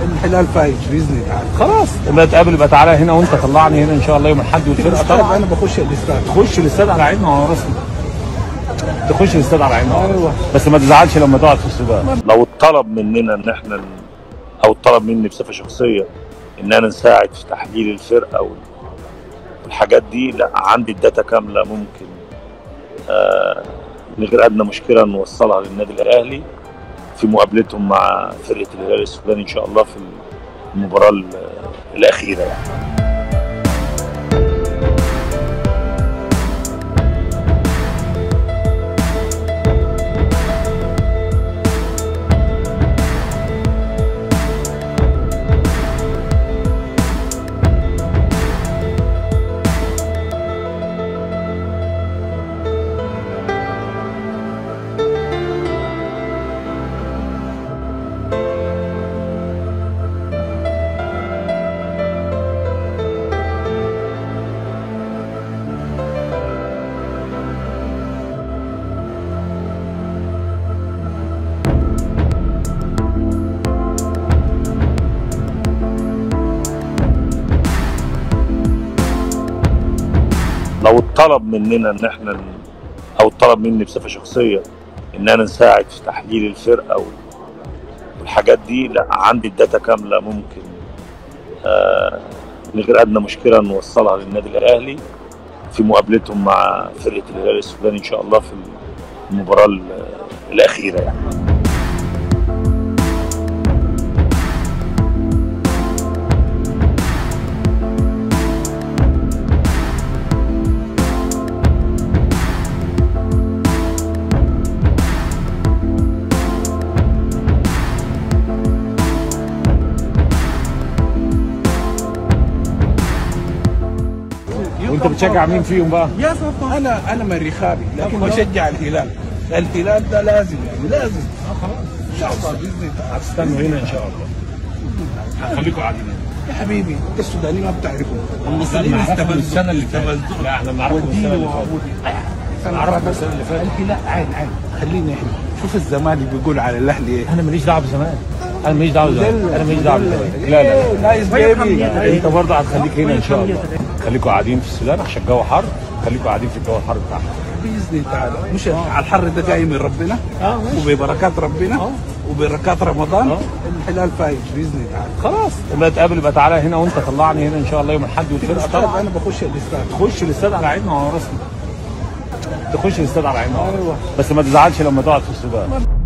الحلال فايز باذن الله تعالى خلاص لما تقابل يبقى تعالى هنا وانت طلعني هنا ان شاء الله يوم الاحد والفرقه طبعا طبعا انا بخش الاستاد تخش الاستاد على عيننا وعلى راسنا تخش الاستاد على عيننا وعلى أيوة. راسنا بس ما تزعلش لما تقعد في السودان لو اتطلب مننا ان احنا ن- او اتطلب مني بصفه شخصيه ان انا نساعد في تحليل الفرقه وال- والحاجات دي لا عندي الداتا كامله ممكن آه من غير ادنى مشكله نوصلها للنادي الاهلي في مقابلتهم مع فرقه الهلال السوداني ان شاء الله في المباراه ال- الاخيره يعني. لو اتطلب مننا ان احنا ن- او اتطلب مني بصفه شخصيه ان انا نساعد في تحليل الفرقه وال- والحاجات دي لا عندي الداتا كامله ممكن آه من غير ادنى مشكله نوصلها للنادي الاهلي في مقابلتهم مع فرقه الهلال السوداني ان شاء الله في المباراه ال- الاخيره يعني. وانت بتشجع مين فيهم بقى؟ يا صفا انا انا مريخابي لكن بشجع الهلال الهلال ده لازم يعني لازم ان شاء الله باذن الله تعالى هتستنوا هنا ان شاء الله هخليكم قاعدين يا حبيبي انت السوداني ما بتعرفوا المصريين استفزوا السنه اللي فاتت لا احنا بنعرفهم السنه وديني اللي فاتت وعبودي عرفنا السنه اللي فاتت الهلال عين عين خلينا احنا شوف الزمالك بيقول على الاهلي ايه انا ماليش دعوه بزمان انا ماليش دعوه بزمان انا ماليش دعوه بزمان لا لا لا نايس بيبي انت برضه هتخليك هنا ان شاء الله خليكم قاعدين في السودان عشان الجو حر خليكم قاعدين في الجو الحر بتاعنا باذن الله تعالى مش على الحر ده جاي من ربنا وببركات ربنا وبركات رمضان الحلال فايز باذن الله تعالى خلاص لما تقابل يبقى تعالى هنا وانت طلعني هنا ان شاء الله يوم الاحد والفرقه طبعا طبعا انا بخش الاستاد تخش الاستاد على عيننا وعلى راسنا تخش الاستاد على عيننا وعلى أيوة. راسنا بس ما تزعلش لما تقعد في السودان